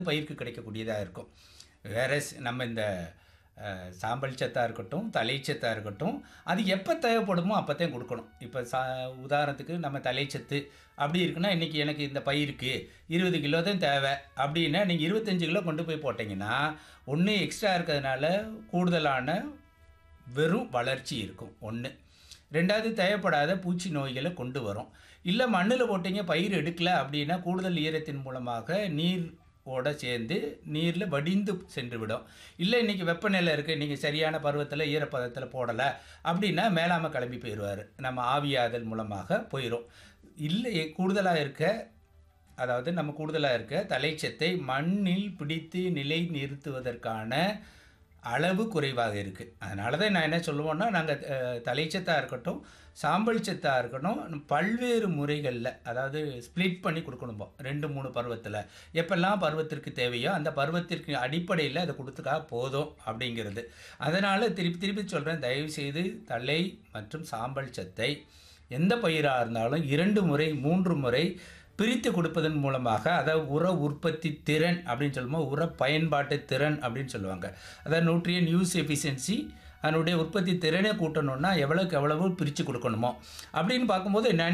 பயிருக்கு கிடைக்கக்கூடியதாக இருக்கும் வேற நம்ம இந்த அஹ், சாம்பல் சத்தாக இருக்கட்டும் தலைச்சத்தாக இருக்கட்டும் அது எப்போ தேவைப்படுமோ அப்போ தான் கொடுக்கணும் இப்போ சா உதாரணத்துக்கு நம்ம தலைச்சத்து அப்படி இருக்குன்னா இன்றைக்கி எனக்கு இந்த பயிருக்கு இருபது கிலோ தான் தேவை அப்படின்னா நீங்கள் இருபத்தஞ்சு கிலோ கொண்டு போய் போட்டிங்கன்னா ஒன்று எக்ஸ்ட்ரா இருக்கிறதுனால கூடுதலான வெறும் வளர்ச்சி இருக்கும் ஒன்று ரெண்டாவது தேவைப்படாத பூச்சி நோய்களை கொண்டு வரும் இல்லை மண்ணில் போட்டீங்க பயிர் எடுக்கல அப்படின்னா கூடுதல் ஈரத்தின் மூலமாக நீர் ஓட சேர்ந்து நீரில் வடிந்து சென்று விடும் இல்லை இன்றைக்கி வெப்பநிலை இருக்குது நீங்கள் சரியான பருவத்தில் ஈரப்பதத்தில் போடலை அப்படின்னா மேலாமல் கிளம்பி போயிடுவார் நம்ம ஆவியாதல் மூலமாக போயிடும் இல்லை கூடுதலாக இருக்க அதாவது நம்ம கூடுதலாக இருக்க தலைச்சத்தை மண்ணில் பிடித்து நிலை நிறுத்துவதற்கான அளவு குறைவாக இருக்குது அதனால தான் நான் என்ன சொல்லுவோன்னா நாங்கள் தலைச்சத்தாக இருக்கட்டும் சாம்பல் சத்தாக இருக்கட்டும் பல்வேறு முறைகளில் அதாவது ஸ்ப்ளிட் பண்ணி கொடுக்கணுமோ ரெண்டு மூணு பருவத்தில் எப்பெல்லாம் பருவத்திற்கு தேவையோ அந்த பருவத்திற்கு அடிப்படையில் அதை கொடுத்துக்கா போதும் அப்படிங்கிறது அதனால் திருப்பி திருப்பி சொல்கிறேன் தயவுசெய்து தலை மற்றும் சாம்பல் சத்தை எந்த பயிராக இருந்தாலும் இரண்டு முறை மூன்று முறை பிரித்து கொடுப்பதன் மூலமாக அதாவது உர உற்பத்தி திறன் அப்படின்னு சொல்லும்போது உர பயன்பாட்டு திறன் அப்படின்னு சொல்லுவாங்க அதாவது நியூட்ரியன் யூஸ் எஃபிஷியன்சி அதனுடைய உற்பத்தி திறனை கூட்டணும்னா எவ்வளோக்கு எவ்வளவு பிரித்து கொடுக்கணுமோ அப்படின்னு பார்க்கும்போது நான்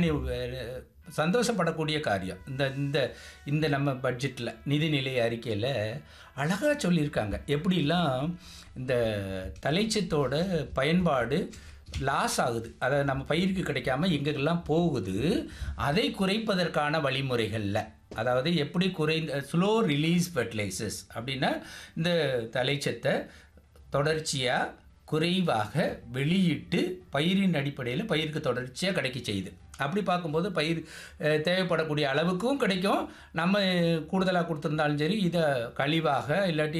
சந்தோஷப்படக்கூடிய காரியம் இந்த இந்த இந்த நம்ம பட்ஜெட்டில் நிதிநிலை அறிக்கையில் அழகாக சொல்லியிருக்காங்க எப்படிலாம் இந்த தலைச்சத்தோட பயன்பாடு லாஸ் ஆகுது அதை நம்ம பயிருக்கு கிடைக்காம எங்கெல்லாம் போகுது அதை குறைப்பதற்கான வழிமுறைகளில் அதாவது எப்படி குறைந்த ஸ்லோ ரிலீஸ் ஃபெர்டிலைசர்ஸ் அப்படின்னா இந்த தலைச்சத்தை தொடர்ச்சியாக குறைவாக வெளியிட்டு பயிரின் அடிப்படையில் பயிருக்கு தொடர்ச்சியாக கிடைக்க செய்யுது அப்படி பார்க்கும்போது பயிர் அஹ், தேவைப்படக்கூடிய அளவுக்கும் கிடைக்கும் நம்ம கூடுதலாக கொடுத்துருந்தாலும் சரி இதை கழிவாக இல்லாட்டி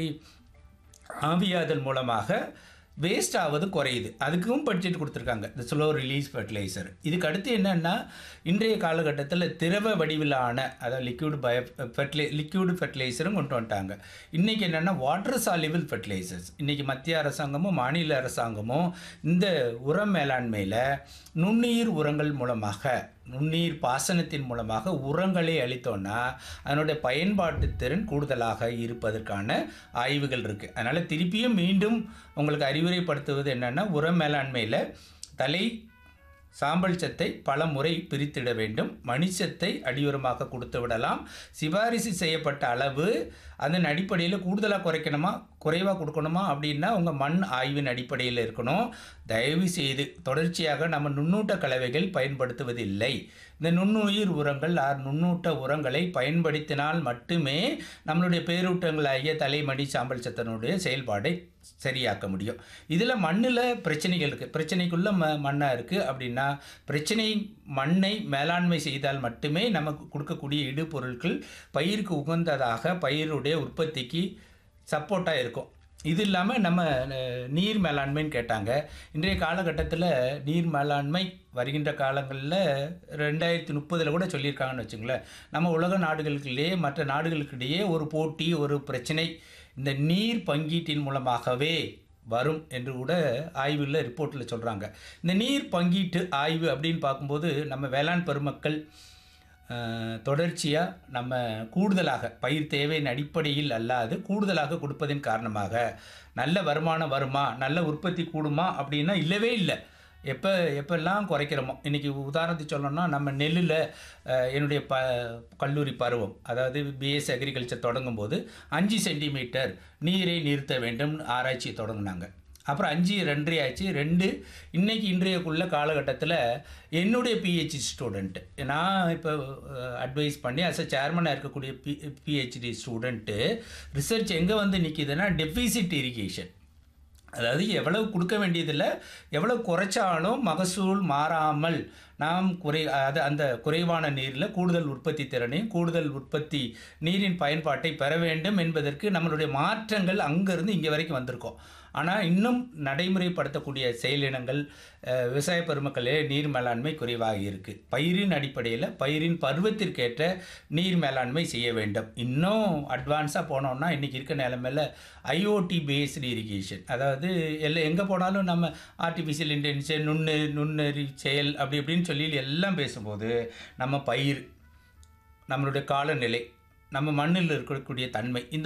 ஆவியாதல் மூலமாக வேஸ்ட் ஆவது குறையுது அதுக்கும் பட்ஜெட் கொடுத்துருக்காங்க இந்த ஸ்லோ ரிலீஸ் ஃபெர்டிலைசர் இதுக்கு அடுத்து என்னென்னா இன்றைய காலகட்டத்தில் திரவ வடிவிலான அதாவது லிக்யூடு பயோ ஃபெர்டிலை லிக்யூடு ஃபெர்டிலைசரும் கொண்டு வந்துட்டாங்க இன்றைக்கி என்னென்னா வாட்டர் சாலிபிள் ஃபெர்டிலைசர்ஸ் இன்றைக்கி மத்திய அரசாங்கமும் மாநில அரசாங்கமும் இந்த உர மேலாண்மையில் நுண்ணுயிர் உரங்கள் மூலமாக நுண்ணீர் பாசனத்தின் மூலமாக உரங்களை அளித்தோன்னா அதனுடைய பயன்பாட்டு திறன் கூடுதலாக இருப்பதற்கான ஆய்வுகள் இருக்குது அதனால் திருப்பியும் மீண்டும் உங்களுக்கு அறிவுரைப்படுத்துவது என்னென்னா உர மேலாண்மையில் தலை சாம்பல் சத்தை பல முறை பிரித்திட வேண்டும் மணிச்சத்தை அடியுரமாக கொடுத்து விடலாம் சிபாரிசு செய்யப்பட்ட அளவு அதன் அடிப்படையில் கூடுதலாக குறைக்கணுமா குறைவாக கொடுக்கணுமா அப்படின்னா உங்கள் மண் ஆய்வின் அடிப்படையில் இருக்கணும் தயவு செய்து தொடர்ச்சியாக நம்ம நுண்ணூட்ட கலவைகள் பயன்படுத்துவதில்லை இந்த நுண்ணுயிர் உரங்கள் ஆர் நுண்ணூட்ட உரங்களை பயன்படுத்தினால் மட்டுமே நம்மளுடைய பேரூட்டங்களாகிய தலைமணி சாம்பல் சத்தனுடைய செயல்பாடை சரியாக்க முடியும் இதில் மண்ணில் பிரச்சனைகள் இருக்குது பிரச்சனைக்குள்ள ம மண்ணாக இருக்குது அப்படின்னா பிரச்சனை மண்ணை மேலாண்மை செய்தால் மட்டுமே நமக்கு கொடுக்கக்கூடிய இடுபொருட்கள் பயிருக்கு உகந்ததாக பயிருடைய உற்பத்திக்கு சப்போர்ட்டாக இருக்கும் இது இல்லாமல் நம்ம அஹ், நீர் மேலாண்மைன்னு கேட்டாங்க இன்றைய காலகட்டத்தில் நீர் மேலாண்மை வருகின்ற காலங்களில் ரெண்டாயிரத்தி முப்பதில் கூட சொல்லியிருக்காங்கன்னு வச்சுங்களேன் நம்ம உலக நாடுகளுக்கிடையே மற்ற நாடுகளுக்கிடையே ஒரு போட்டி ஒரு பிரச்சனை இந்த நீர் பங்கீட்டின் மூலமாகவே வரும் என்று கூட ஆய்வில் ரிப்போர்ட்டில் சொல்கிறாங்க இந்த நீர் பங்கீட்டு ஆய்வு அப்படின்னு பார்க்கும்போது நம்ம வேளாண் பெருமக்கள் தொடர்ச்சியாக நம்ம கூடுதலாக பயிர் தேவையின் அடிப்படையில் அல்லாது கூடுதலாக கொடுப்பதன் காரணமாக நல்ல வருமானம் வருமா நல்ல உற்பத்தி கூடுமா அப்படின்னா இல்லவே இல்லை எப்போ எப்பெல்லாம் குறைக்கிறோமோ இன்றைக்கி உதாரணத்துக்கு சொல்லணும்னா நம்ம நெல்லில் என்னுடைய ப கல்லூரி பருவம் அதாவது பிஎஸ் அக்ரிகல்ச்சர் தொடங்கும்போது அஞ்சு சென்டிமீட்டர் நீரை நிறுத்த வேண்டும் ஆராய்ச்சி தொடங்கினாங்க அப்புறம் அஞ்சு ரெண்டரை ஆச்சு ரெண்டு இன்னைக்கு இன்றையக்குள்ள காலகட்டத்தில் என்னுடைய பிஹெச்டி ஸ்டூடெண்ட்டு நான் இப்போ அட்வைஸ் பண்ணி அஸ் அ சேர்மனாக இருக்கக்கூடிய பி பிஹெச்டி ஸ்டூடெண்ட்டு ரிசர்ச் எங்கே வந்து நிற்கிதுன்னா டெஃபிசிட் இரிகேஷன் அதாவது எவ்வளவு கொடுக்க வேண்டியதில்லை எவ்வளவு குறைச்சாலும் மகசூல் மாறாமல் நாம் குறை அது அந்த குறைவான நீரில் கூடுதல் உற்பத்தி திறனையும் கூடுதல் உற்பத்தி நீரின் பயன்பாட்டை பெற வேண்டும் என்பதற்கு நம்மளுடைய மாற்றங்கள் அங்கேருந்து இங்கே வரைக்கும் வந்திருக்கோம் ஆனால் இன்னும் நடைமுறைப்படுத்தக்கூடிய செயலினங்கள் அஹ், விவசாய பெருமக்களே நீர் மேலாண்மை குறைவாக இருக்குது பயிரின் அடிப்படையில் பயிரின் பருவத்திற்கேற்ற நீர் மேலாண்மை செய்ய வேண்டும் இன்னும் அட்வான்ஸாக போனோம்னா இன்றைக்கி இருக்க நிலைமையில் ஐஓடி பேஸ்டு இரிகேஷன் அதாவது எல்லாம் எங்கே போனாலும் நம்ம ஆர்டிஃபிஷியல் இன்டெலிஜென்ஸ் நுண்ணு நுண்ணறி செயல் அப்படி இப்படின்னு சொல்லி எல்லாம் பேசும்போது நம்ம பயிர் நம்மளுடைய காலநிலை நம்ம மண்ணில் இருக்கக்கூடிய தன்மை இந்த